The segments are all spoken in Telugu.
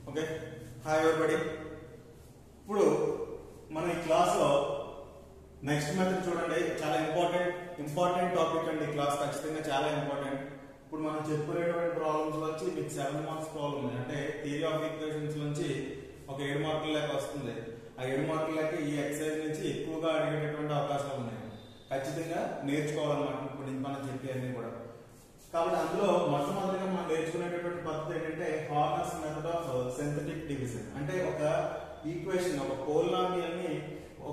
ఓకే హాయ్ ఎవరిబడి ఇప్పుడు మన ఈ క్లాస్లో నెక్స్ట్ మెథడ్ చూడండి చాలా ఇంపార్టెంట్ ఇంపార్టెంట్ టాపిక్ అండి ఈ క్లాస్ ఖచ్చితంగా చాలా ఇంపార్టెంట్ ఇప్పుడు మనం చెప్పుకునేటువంటి ప్రాబ్లమ్స్ వచ్చి మీకు సెవెన్ మార్క్స్ ప్రాబ్లమ్ అంటే థియరీ ఆఫ్ ఈక్వేషన్స్ నుంచి ఒక ఏడు మార్కుల లెక్క వస్తుంది ఆ ఏడు మార్కుల లెక్క ఈ ఎక్సర్సైజ్ నుంచి ఎక్కువగా అడిగేటటువంటి అవకాశాలు ఉన్నాయి ఖచ్చితంగా నేర్చుకోవాలన్నమాట ఇప్పుడు నుంచి మనం చెప్పేవన్నీ కూడా కాబట్టి అందులో మొట్టమొదటిగా మనం నేర్చుకునేటటువంటి పద్ధతి ఏంటంటే Horner's method of synthetic division అంటే ఒక ఈక్వేషన్ ఒక పోలినామియల్ ని ఒక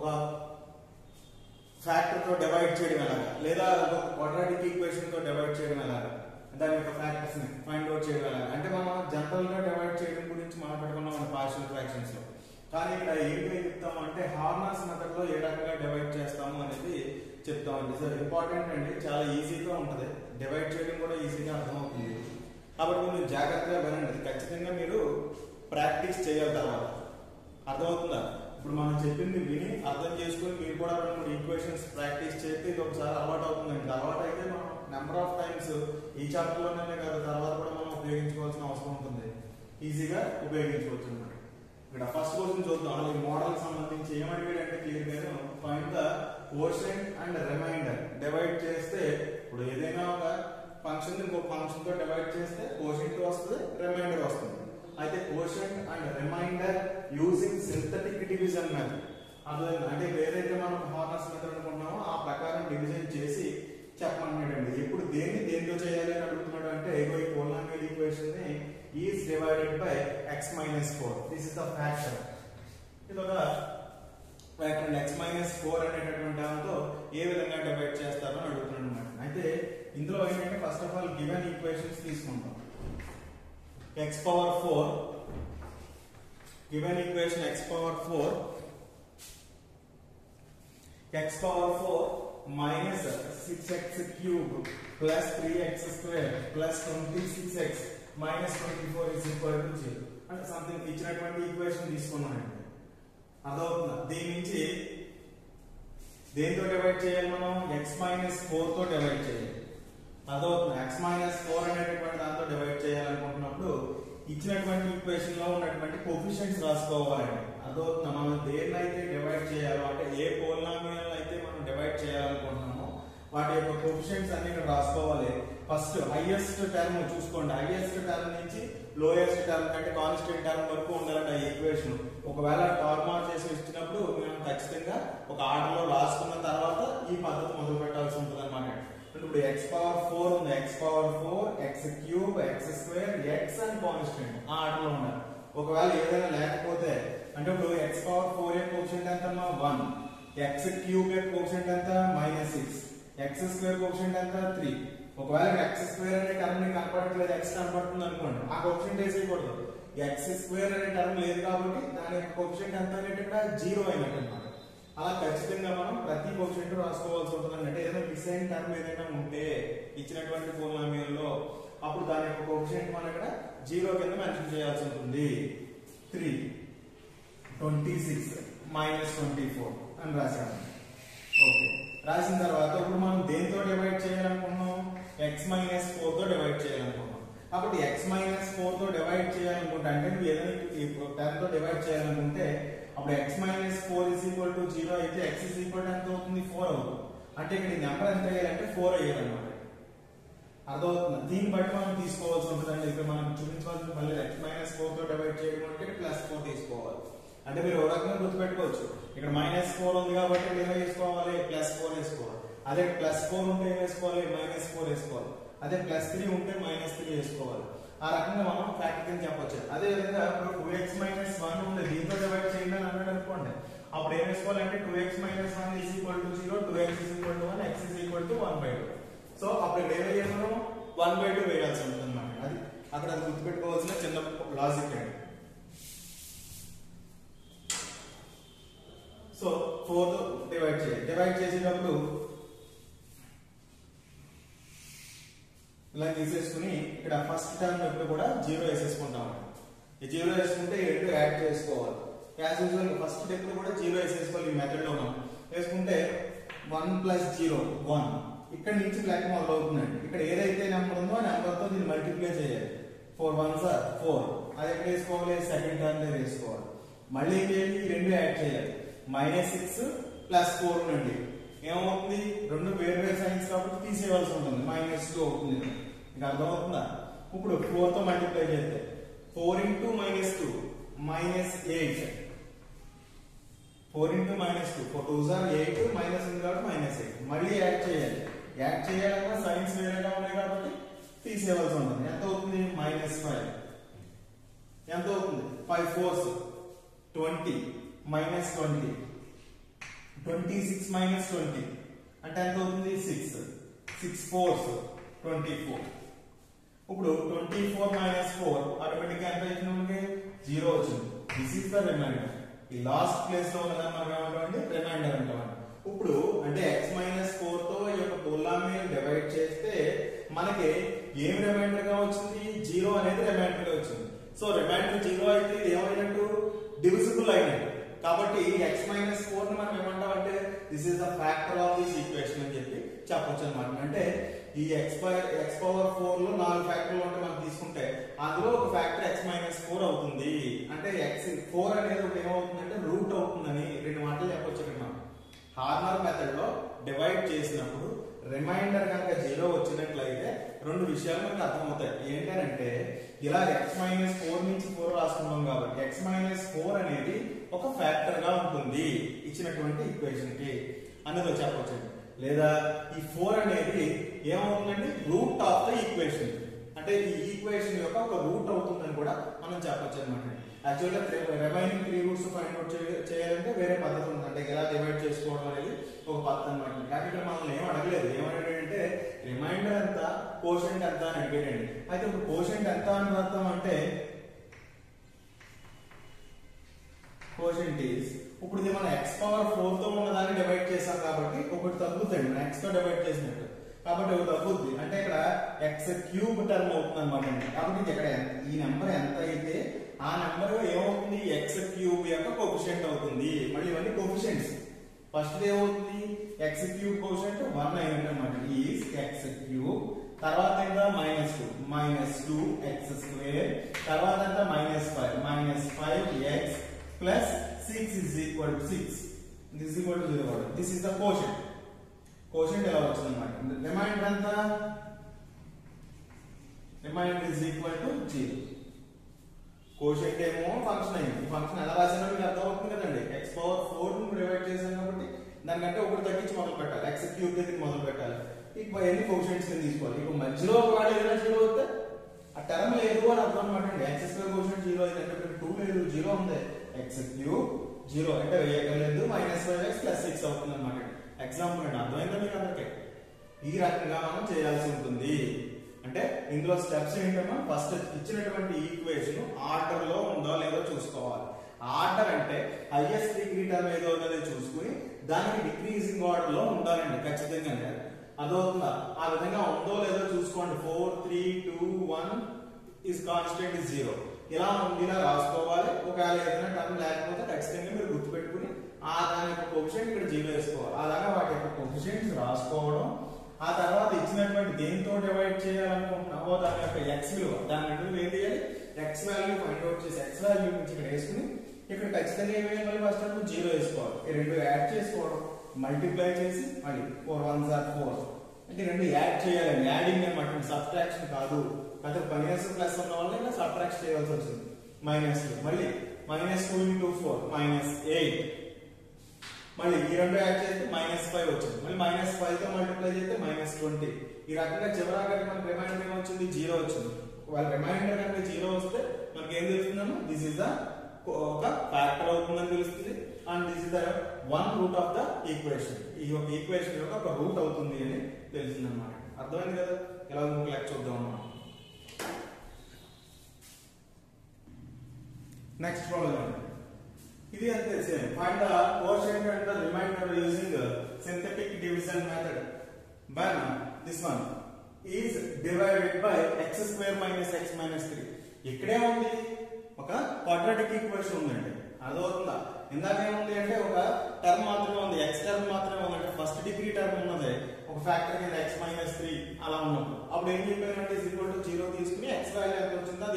ఫ్యాక్టర్ తో డివైడ్ చేయడం ఎలాగా లేదా ఒక క్వాడ్రాటిక్ ఈక్వేషన్ తో డివైడ్ చేయడం ఎలాగా దాని యొక్క ఫ్యాక్టర్స్ ని ఫైండ్ అవుట్ చేయడం ఎలాగా అంటే మనం జనరల్ గా డివైడ్ చేయడం గురించి మాట్లాడుకున్నాం మన పార్షియల్ ఫ్రాక్షన్స్ లో కానీ ఇక్కడ ఏంటి చెప్తాము అంటే హార్నర్స్ మెథడ్ లో ఏ రకంగా డివైడ్ చేస్తాము అనేది చెప్తామండి సార్ ఇంపార్టెంట్ అండి చాలా ఈజీగా ఉంటది డివైడ్ చేయడం కూడా ఈజీగా అర్థమవుతుంది కాబట్టి మీరు జాగ్రత్తగా వినండి ఖచ్చితంగా మీరు ప్రాక్టీస్ చేయాలి తర్వాత అర్థమవుతుందా ఇప్పుడు మనం చెప్పింది విని అర్థం చేసుకుని మీరు కూడా రెండు మూడు ఈక్వేషన్స్ ప్రాక్టీస్ చేస్తే ఇది ఒకసారి అలవాటు అవుతుందండి అలవాటు అయితే మనం నెంబర్ ఆఫ్ టైమ్స్ ఈ చాప్టర్ లోనే కాదు తర్వాత కూడా మనం ఉపయోగించుకోవాల్సిన అవసరం ఉంటుంది ఈజీగా ఉపయోగించుకోవచ్చు అనమాట ఇక్కడ ఫస్ట్ క్వశ్చన్ చూద్దాం అలాగే మోడల్ సంబంధించి ఏమడిగాడు అంటే క్లియర్ గా find the quotient and remainder divide చేస్తే ఇప్పుడు ఏదైనా ఒక ఫంక్షన్ ఇంకో ఫంక్షన్ తో డివైడ్ చేస్తే కోషన్ వస్తుంది రిమైండర్ వస్తుంది అయితే quotient and remainder using synthetic division method అర్థమైంది అంటే ఏదైతే మనం హార్నర్స్ మెథడ్ అనుకుంటున్నామో ఆ ప్రకారం డివిజన్ చేసి చెప్పమన్నాడండి ఎప్పుడు దేన్ని దేంతో చేయాలి అని అడుగుతున్నాడు అంటే ఇగో ఈ పోలాంగల్ ఈక్వేషన్ ని is divided by x minus four this is the factor ఇది ఒక ఫ్యాక్టర్ ఎక్స్ మైనస్ ఫోర్ అనేటటువంటి దాంతో ఏ విధంగా డివైడ్ చేస్తారో అని అడుగుతున్నాడు అనమాట అయితే ఇందులో ఏంటంటే first of all given equations తీసుకుంటాం x power 4 given equation x power 4 x power 4 minus 6x cube plus 3x square plus 26x minus 24 is equal to 0 అంటే సంథింగ్ ఇచ్చినటువంటి ఈక్వేషన్ తీసుకున్నానండి అర్థమవుతుందా దీని నుంచి దేంతో డివైడ్ చేయాలి మనం x మైనస్ ఫోర్ తో డివైడ్ చేయాలి అదవుతుంది ఎక్స్ మైనస్ ఫోర్ అనేటటువంటి దాంతో డివైడ్ చేయాలనుకుంటున్నప్పుడు ఇచ్చినటువంటి ఈక్వేషన్ లో ఉన్నటువంటి కోఫిషియంట్స్ రాసుకోవాలండి అదవుతుంది మనం దేన్నైతే డివైడ్ చేయాలో అంటే ఏ పోలినామియల్ అయితే మనం డివైడ్ చేయాలనుకుంటున్నామో వాటి యొక్క కోఫిషియంట్స్ అన్ని ఇక్కడ రాసుకోవాలి ఫస్ట్ హైయెస్ట్ టర్మ్ చూసుకోండి హైయెస్ట్ టర్మ్ నుంచి లోయెస్ట్ టర్మ్ కంటే కాన్స్టెంట్ టర్మ్ వరకు ఉండాలండి ఆ ఈక్వేషన్ ఒకవేళ ఫార్మాట్ చేసి ఇచ్చినప్పుడు మనం ఖచ్చితంగా ఒక ఆర్డర్ లో రాసుకున్న తర్వాత ఈ పద్ధతి మొదలు పెట్టాల్సి ఉంటుంది అనమాట ఇప్పుడు ఎక్స్ పవర్ ఫోర్ ఉంది x power four x cube x square x and constant ఆ ఆర్డర్ లో ఉండాలి ఒకవేళ ఏదైనా లేకపోతే అంటే ఇప్పుడు ఎక్స్ పవర్ ఫోర్ యొక్క కోషెంట్ ఎంత వన్ ఎక్స్ క్యూబ్ యొక్క కోషెంట్ ఎంత minus six x square quotient ఎంత త్రీ ఒకవేళ ఎక్స్ స్క్వేర్ అనే టర్మ్ నీకు కనపడట్లేదు ఎక్స్ కనపడుతుంది అనుకోండి ఆ కోషెంట్ వేసేయకూడదు ఎక్స్ స్క్వేర్ అనే టర్మ్ లేదు కాబట్టి దాని యొక్క కోషెంట్ ఎంత అనేది ఇక్కడ జీరో అయినట్టు అనమాట అలా ఖచ్చితంగా మనం ప్రతి కోషెంట్ రాసుకోవాల్సి ఉంటుంది అంటే ఏదైనా మిస్ అయిన టర్మ్ ఏదైనా ఉంటే ఇచ్చినటువంటి పోలామియల్లో అప్పుడు దాని యొక్క కోషెంట్ మనం ఇక్కడ జీరో కింద మెన్షన్ చేయాల్సి ఉంటుంది three twenty six minus twenty four అని రాశాను ఓకే రాసిన తర్వాత ఇప్పుడు మనం దేంతో డివైడ్ చేయాలనుకున్నాం ఎక్స్ మైనస్ ఫోర్ తో డివైడ్ చేయాలనుకున్నాం కాబట్టి ఎక్స్ మైనస్ ఫోర్ తో డివైడ్ చేయాలనుకుంటే అంటే నువ్వు ఏదైనా టెన్ తో డివైడ్ చేయాలనుకుంటే అప్పుడు x minus four is equal to zero అయితే ఎక్స్ ఇస్ ఈక్వల్ ఎంత అవుతుంది ఫోర్ అవుతుంది అంటే ఇక్కడ ఈ నెంబర్ ఎంత అయ్యాలంటే ఫోర్ అయ్యాలన్నమాట అర్థమవుతుంది దీన్ని బట్టి మనం తీసుకోవాల్సి ఉంటుందండి ఇక్కడ మనం చూపించవలసిన మళ్ళీ ఎక్స్ మైనస్ ఫోర్ తో డివైడ్ చేయడం అంటే ప్లస్ ఫోర్ తీసుకోవాలి అంటే మీరు ఒక రకంగా గుర్తుపెట్టుకోవచ్చు ఇక్కడ మైనస్ ఫోర్ ఉంది కాబట్టి ఏం వేసుకోవాలి ప్లస్ ఫోర్ వేసుకోవాలి అదే ప్లస్ ఫోర్ ఉంటే ఏం వేసుకోవాలి మైనస్ ఫోర్ వేసుకోవాలి అదే ప్లస్ త్రీ ఉంటే మైనస్ త్రీ వేసుకోవాలి ఆ రకంగా మనం ఫ్యాక్టర్ కింద చెప్పొచ్చు అదే విధంగా ఇప్పుడు టూ ఎక్స్ మైనస్ వన్ ఉంది దీంతో డివైడ్ చేయండి అని అన్నాడు అనుకోండి అప్పుడు ఏం వేసుకోవాలంటే two x minus one is equal to zero two x is equal to one x is equal to one by two so అప్పుడు ఇక్కడ ఏం వేయాలి మనం వన్ బై టూ వేయాల్సి ఉంటుంది అనమాట అది అక్కడ అది గుర్తుపెట్టుకోవాల్సిన చిన్న లాజిక్ అండి సో ఫోర్ డివైడ్ చేయాలి డివైడ్ చేసేటప్పుడు ఇలా తీసేసుకుని ఇక్కడ ఫస్ట్ టర్మ్ ఎప్పుడు కూడా జీరో వేసేసుకుంటాం ఈ జీరో వేసుకుంటే ఈ రెండు యాడ్ చేసుకోవాలి యాజ్ యూజువల్ ఫస్ట్ ఎప్పుడు కూడా జీరో వేసేసుకోవాలి ఈ మెథడ్ లో మనం వేసుకుంటే వన్ ప్లస్ జీరో వన్ ఇక్కడ నుంచి లెక్క మొదలవుతుందండి ఇక్కడ ఏదైతే నెంబర్ ఉందో ఆ నెంబర్ తో దీన్ని మల్టిప్లై చేయాలి ఫోర్ వన్ సార్ ఫోర్ అది ఎక్కడ వేసుకోవాలి సెకండ్ టర్మ్ లో వేసుకోవాలి మళ్ళీ ఏం చేయాలి ఈ రెండు యాడ్ చేయాలి మైనస్ సిక్స్ ప్లస్ ఫోర్ నుండి ఏమవుతుంది రెండు వేరు వేరు సైన్స్ కాబట్టి తీసేయవలసి ఉంటుంది మైనస్ టూ అవుతుంది మీకు అర్థమవుతుందా ఇప్పుడు ఫోర్ తో మల్టిప్లై చేస్తే four into minus two minus eight four into minus two four two are eight minus ఉంది కాబట్టి మైనస్ ఎయిట్ మళ్ళీ యాడ్ చేయాలి యాడ్ చేయాలన్నా సైన్స్ వేరేగా ఉన్నాయి కాబట్టి తీసేయవలసి ఉంటుంది ఎంత అవుతుంది మైనస్ ఫైవ్ ఎంత అవుతుంది five fours twenty minus twenty twenty six minus twenty అంటే ఎంత అవుతుంది six six fours twenty four ఇప్పుడు twenty four minus four automatic గా ఎంత వచ్చింది మనకి జీరో వచ్చింది దిస్ ఇస్ ద రిమైండర్ ఈ లాస్ట్ ప్లేస్ లో ఉన్నదాన్ని మనం ఏమంటామంటే రిమైండర్ అంటామండి ఇప్పుడు అంటే ఎక్స్ మైనస్ ఫోర్ తో ఈ యొక్క పొల్లామియల్ డివైడ్ చేస్తే మనకి ఏం రిమైండర్ గా వచ్చింది జీరో అనేది రిమైండర్ గా వచ్చింది సో రిమైండర్ జీరో అయితే ఇది ఏమైనట్టు డివిజిబుల్ అయినట్టు కాబట్టి ఎక్స్ మైనస్ ఫోర్ ని మనం ఏమంటాం అంటే this is the factor of this equation అని చెప్పి చెప్పొచ్చు అనమాట అంటే ఈ ఎక్స్ పై ఎక్స్ పవర్ ఫోర్ లో నాలుగు ఫ్యాక్టర్లు ఉంటే మనం తీసుకుంటే అందులో ఒక ఫ్యాక్టర్ ఎక్స్ మైనస్ ఫోర్ అవుతుంది అంటే ఎక్స్ ఫోర్ అనేది ఒకటి ఏమవుతుందంటే రూట్ అవుతుందని రెండు మాటలు చెప్పొచ్చు ఇక్కడ మనం హార్మర్ మెథడ్ లో డివైడ్ చేసినప్పుడు రిమైండర్ కనుక జీరో వచ్చినట్లయితే రెండు విషయాలు మనకు అర్థమవుతాయి ఏంటంటే ఇలా ఎక్స్ మైనస్ ఫోర్ నుంచి ఫోర్ రాసుకున్నాం కాబట్టి ఎక్స్ మైనస్ ఫోర్ అనేది ఒక ఫ్యాక్టర్ గా ఉంటుంది ఇచ్చినటువంటి ఈక్వేషన్ కి అన్నది చెప్పవచ్చు లేదా ఈ ఫోర్ అనేది ఏమవుతుందండి రూట్ ఆఫ్ ద ఈక్వేషన్ అంటే ఈ ఈక్వేషన్ యొక్క ఒక రూట్ అవుతుందని కూడా మనం చెప్పొచ్చు అనమాట యాక్చువల్గా remaining three roots find out చేయాలంటే వేరే పద్ధతి ఉంది అంటే ఎలా డివైడ్ చేసుకోవడం అనేది ఒక పద్ధతి అనమాట కానీ ఇక్కడ మనల్ని ఏం అడగలేదు ఏమన్నాడంటే రిమైండర్ ఎంత కోషెంట్ ఎంత అని అడిగాడండి అయితే ఇప్పుడు కోషెంట్ ఎంత అని అర్థం అంటే కోషెంట్ ఈస్ ఇప్పుడు ఇది మనం ఎక్స్ పవర్ ఫోర్ తో ఉన్నదాన్ని డివైడ్ చేసాం కాబట్టి ఒకటి తగ్గుతుంది మనం ఎక్స్ తో డివైడ్ చేసినట్టు కాబట్టి ఒకటి తగ్గుద్ది అంటే ఇక్కడ ఎక్స్ క్యూబ్ టర్మ్ అవుతుంది అనమాట కాబట్టి ఇది ఇక్కడ ఎంత- ఈ నెంబర్ ఎంత అయితే ఆ నెంబర్ ఏమవుతుంది ఎక్స్ క్యూబ్ యొక్క కోఫిషియంట్ అవుతుంది మళ్ళీ ఇవన్నీ కోఫిషియంట్స్ ఫస్ట్ ఏమవుతుంది ఎక్స్ క్యూబ్ కోఫిషియంట్ వన్ అయినట్టు అనమాట ఈజ్ ఎక్స్ క్యూబ్ తర్వాత ఎంత minus two minus two x square తర్వాత ఎంత minus five minus five x plus six is equal to six this equal to zero this is the quotient quotient ఎలా వచ్చింది అనమాట రిమైండర్ ఎంత remainder is equal to zero quotient ఏమో ఫంక్షన్ అయింది ఈ ఫంక్షన్ ఎలా రాసినా మీకు అర్థమవుతుంది కదండి ఎక్స్ పవర్ ఫోర్ డివైడ్ చేసాం కాబట్టి దానికంటే ఒకటి తగ్గించి మొదలు పెట్టాలి ఎక్స్ క్యూబ్ దగ్గర మొదలు పెట్టాలి ఇక ఎన్ని కోషెంట్స్ కింద తీసుకోవాలి ఇక మధ్యలో ఒకవేళ ఏదైనా జీరో వస్తే ఆ టర్మ్ లేదు అని అర్థం అనమాట అండి ఎక్స్ స్క్వేర్ కోషెంట్ జీరో అయింది అంటే టూ లేదు జీరో ఉంది ఎక్స్ క్యూబ్ జీరో అంటే వేయగలేదు minus five x plus six అవుతుంది అనమాట ఎగ్జాంపుల్ అండి అర్థమైందా మీకు అందరికీ ఈ రకంగా మనం చేయాల్సి ఉంటుంది అంటే ఇందులో స్టెప్స్ ఏంటమ్మా ఫస్ట్ ఇచ్చినటువంటి ఈక్వేషన్ ఆర్డర్ లో ఉందో లేదో చూసుకోవాలి ఆర్డర్ అంటే హైయెస్ట్ డిగ్రీ టర్మ్ ఏదో ఉన్నది చూసుకుని దానికి డిక్రీజింగ్ ఆర్డర్ లో ఉండాలండి ఖచ్చితంగా అదవుతుందా ఆ విధంగా ఉందో లేదో చూసుకోండి four three two one is constant is zero ఇలా ఉంది ఇలా రాసుకోవాలి ఒకవేళ ఏదైనా టర్మ్ లేకపోతే ఖచ్చితంగా మీరు గుర్తుపెట్టుకుని ఆ దాని యొక్క పొజిషన్ ఇక్కడ జీరో వేసుకోవాలి అలాగా వాటి యొక్క పొజిషన్స్ రాసుకోవడం ఆ తర్వాత ఇచ్చినటువంటి దేంతో డివైడ్ చేయాలనుకుంటున్నావో దాని యొక్క ఎక్స్ విలువ దాని విలువ ఏం చేయాలి ఎక్స్ వాల్యూ ఫైండ్ అవుట్ చేసి ఎక్స్ వాల్యూ నుంచి ఇక్కడ వేసుకుని ఇక్కడ ఖచ్చితంగా ఏం వేయాలి మళ్ళీ ఫస్ట్ టర్మ్ జీరో వేసుకోవాలి ఈ రెండు యాడ్ చేసుకోవడం మల్టిప్లై చేసి మళ్ళీ ఫోర్ వన్ జార్ ఫోర్ అంటే ఈ రెండు యాడ్ చేయాలండి యాడింగ్ అనమాట సబ్ట్రాక్షన్ కాదు అయితే మైనస్ ప్లస్ ఉన్న వల్ల ఇలా సబ్ట్రాక్ట్ చేయాల్సి వచ్చింది మైనస్ మళ్ళీ minus two into four minus eight మళ్ళీ ఈ రెండు యాడ్ చేస్తే మైనస్ ఫైవ్ వచ్చింది మళ్ళీ మైనస్ ఫైవ్ తో మల్టిప్లై చేస్తే మైనస్ ట్వంటీ ఈ రకంగా చివరాగా మనకి రిమైండర్ ఏమొచ్చింది జీరో వచ్చింది వాళ్ళ రిమైండర్ కనుక జీరో వస్తే మనకి ఏం తెలుస్తుందమ్మా దిస్ ఇస్ ద ఒక ఫ్యాక్టర్ అవుతుందని తెలుస్తుంది and this is the one root of the equation ఈ యొక్క ఈక్వేషన్ యొక్క ఒక రూట్ అవుతుంది అని తెలిసింది అనమాట అర్థమైంది కదా ఎలా ఉంది లెక్క చూద్దాం అన్నమాట నెక్స్ట్ ప్రాబ్లం ఇది అంతే same find the quotient and the remainder using synthetic division method but this one is divided by x square minus x minus three ఇక్కడే ఉంది ఒక క్వాడ్రాటిక్ ఈక్వేషన్ ఉందండి అదవుతుందా ఇందాక ఏముంది అంటే ఒక టర్మ్ మాత్రమే ఉంది ఎక్స్ టర్మ్ మాత్రమే ఉంది అంటే ఫస్ట్ డిగ్రీ టర్మ్ ఉన్నది ఒక ఫ్యాక్టర్ కింద ఎక్స్ మైనస్ త్రీ అలా ఉన్నప్పుడు అప్పుడు ఏం చెప్పారంటే ఈక్వల్ టు జీరో తీసుకుని ఎక్స్ వాల్యూ ఎంత వచ్చిందో అది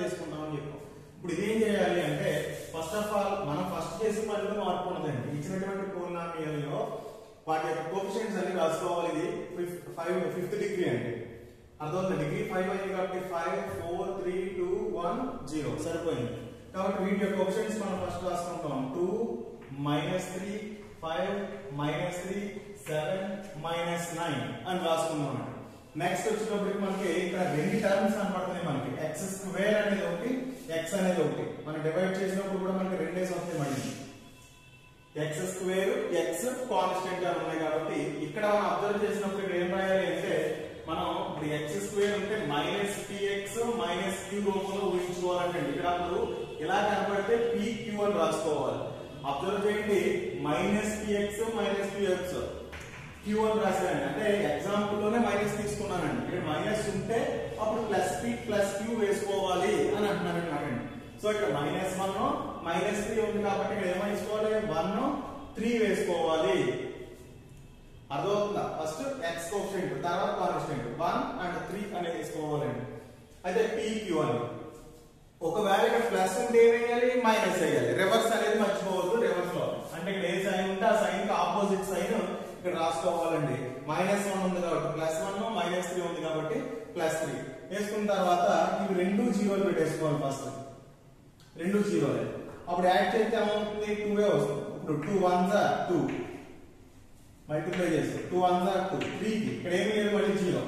ఫస్ట్ ఆఫ్ ఆల్ మనం ఫస్ట్ చేసిన పనిలో మార్పు ఉండదండి ఇచ్చినటువంటి పోలినామియల్ లో వాటి యొక్క కోఫిషియన్స్ అన్ని రాసుకోవాలి ఇది ఫైవ్ ఫిఫ్త్ డిగ్రీ అండి అర్థమవుతుంది డిగ్రీ ఫైవ్ అయింది కాబట్టి five four three two one zero సరిపోయింది కాబట్టి వీటి యొక్క కోఫిషియన్స్ మనం ఫస్ట్ రాసుకుంటాం two minus three five minus three seven minus nine అని రాసుకున్నాం అండి నెక్స్ట్ వచ్చేటప్పటికి మనకి ఇక్కడ రెండు టర్మ్స్ కనపడుతున్నాయి మనకి ఎక్స్ స్క్వేర్ అనేది ఒకటి ఎక్స్ అనేది ఒకటి మనం డివైడ్ చేసినప్పుడు కూడా మనకి రెండేసి వస్తాయి మళ్ళీ ఎక్స్ స్క్వేర్ ఎక్స్ కాన్స్టెంట్ గా ఉన్నాయి కాబట్టి ఇక్కడ మనం అబ్జర్వ్ చేసినప్పుడు ఇక్కడ ఏం రాయాలి అంటే మనం ఇప్పుడు ఎక్స్ స్క్వేర్ ఉంటే మైనస్ పిఎక్స్ మైనస్ క్యూ రూపంలో ఊహించుకోవాలంటే ఇక్కడ అప్పుడు ఇలా కనపడితే పి క్యూ అని రాసుకోవాలి అబ్జర్వ్ చేయండి minus p x minus p x q అని రాశానండి అంటే ఎగ్జాంపుల్ లోనే మైనస్ తీసుకున్నానండి ఇక్కడ మైనస్ ఉంటే అప్పుడు ప్లస్ పి ప్లస్ క్యూ వేసుకోవాలి అని అంటున్నానండి నాకండి సో ఇక్కడ మైనస్ వన్ మైనస్ త్రీ ఉంది కాబట్టి ఇక్కడ ఏమో వేసుకోవాలి వన్ త్రీ వేసుకోవాలి అర్థమవుతుందా ఫస్ట్ ఎక్స్ కోఫిషియంట్ తర్వాత కాన్స్టెంట్ వన్ అండ్ త్రీ అనేది వేసుకోవాలండి అయితే పీ క్యూ అని ఒకవేళ ఇక్కడ ప్లస్ ఉంటే ఏం వేయాలి మైనస్ వేయాలి రివర్స్ అనేది మర్చిపోవద్దు రివర్స్ లో అంటే ఇక్కడ ఏ సైన్ ఉంటే ఆ సైన్ కి ఆపోజిట్ సైన్ ఇక్కడ రాసుకోవాలండి మైనస్ వన్ ఉంది కాబట్టి ప్లస్ వన్ మైనస్ త్రీ ఉంది కాబట్టి ప్లస్ త్రీ వేసుకున్న తర్వాత ఇవి రెండు జీరోలు పెట్టేసుకోవాలి ఫస్ట్ రెండు జీరోలే అప్పుడు యాడ్ చేస్తే ఏమవుతుంది టూ వే వస్తుంది ఇప్పుడు two one are two multiply చేస్తే టూ వన్ జా టూ త్రీకి ఇక్కడ ఏమి లేదు మళ్ళీ జీరో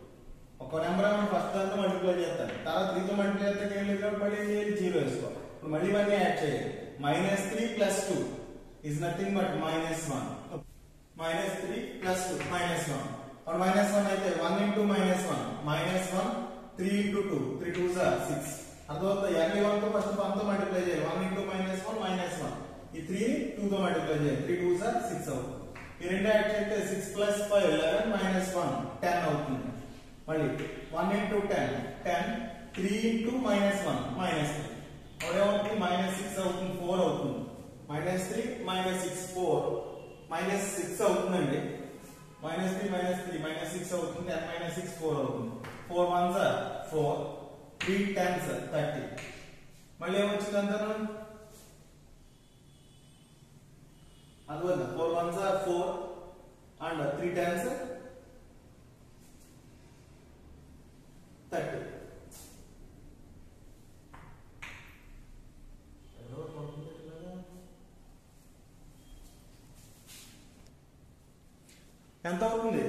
ఒక నెంబర్ ఏమో ఫస్ట్ దాంతో మల్టిప్లై చేస్తాను తర్వాత త్రీతో మల్టిప్లై చేస్తే ఏం లేదు కాబట్టి మళ్ళీ ఏం చేయాలి జీరో వేసుకోవాలి ఇప్పుడు మళ్ళీ ఇవన్నీ యాడ్ చేయాలి minus three plus two is nothing but minus one minus three plus two minus one और మైనస్ వన్ అయితే one into minus one minus one three into two three two are six అర్థమవుతుంది ఎర్లీ వన్ తో ఫస్ట్ వన్ తో మల్టిప్లై చేయాలి one into minus one minus one ఈ త్రీ టూ తో మల్టిప్లై చేయాలి త్రీ టూ సార్ సిక్స్ అవుతుంది ఈ రెండు యాడ్ చేస్తే six plus five eleven minus one ten అవుతుంది మళ్ళీ one into ten ten three into minus one minus three అప్పుడేమవుతుంది మైనస్ సిక్స్ అవుతుంది ఫోర్ అవుతుంది minus three minus six four minus six అవుతుందండి minus three minus three minus six అవుతుంది టెన్ మైనస్ సిక్స్ ఫోర్ అవుతుంది four one are four three ten are thirty మళ్ళీ ఏమొచ్చింది అంటారు అందువల్ల four one are four and three tens thirty ఎంత అవుతుంది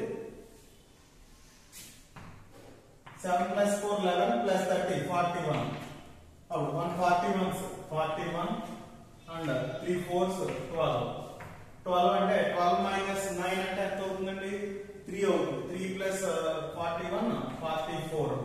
seven plus four eleven plus thirty forty one అప్పుడు one forty one forty one and three fours twelve twelve అంటే ట్వెల్వ్ మైనస్ నైన్ అంటే ఎంత అవుతుందండి త్రీ అవుతుంది three plus forty one forty four